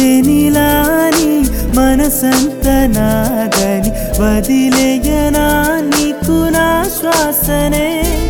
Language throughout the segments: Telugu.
వెనిలాని మనసంత నాదని వదిలేయనా నీకు నా శ్వాసనే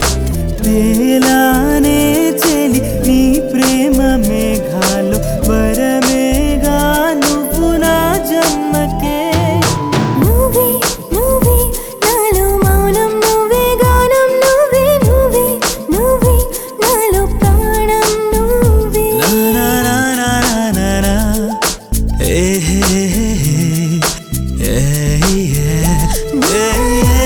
తేలానే చెలి నీ ప్రేమ మేఘాలు వరమేగా నువ్వు నా జన్మకే నువ్వే నువ్వే నాలో మౌనం నువ్వే గానం నువ్వే నువ్వే నువ్వే నాలో ప్రాణం నువ్వే నా నా నా నా నా నా. ఏ హే హే హే. ఏ ఏ. ఏ ఏ.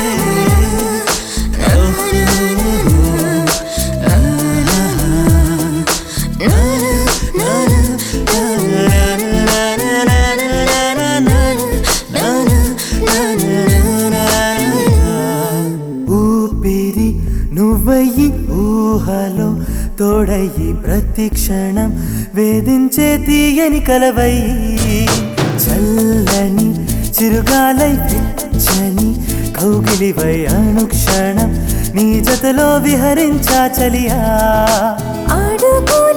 ఊపిరి నువ్వయ్యి ఊహలో తోడయ్యి ప్రతి క్షణం వేధించే తీయని కలవయ్యి చల్లని చిరుగాలై పిచ్చని కౌగిలివై అనుక్షణం నీ జతలో విహరించా చలియా అడుగు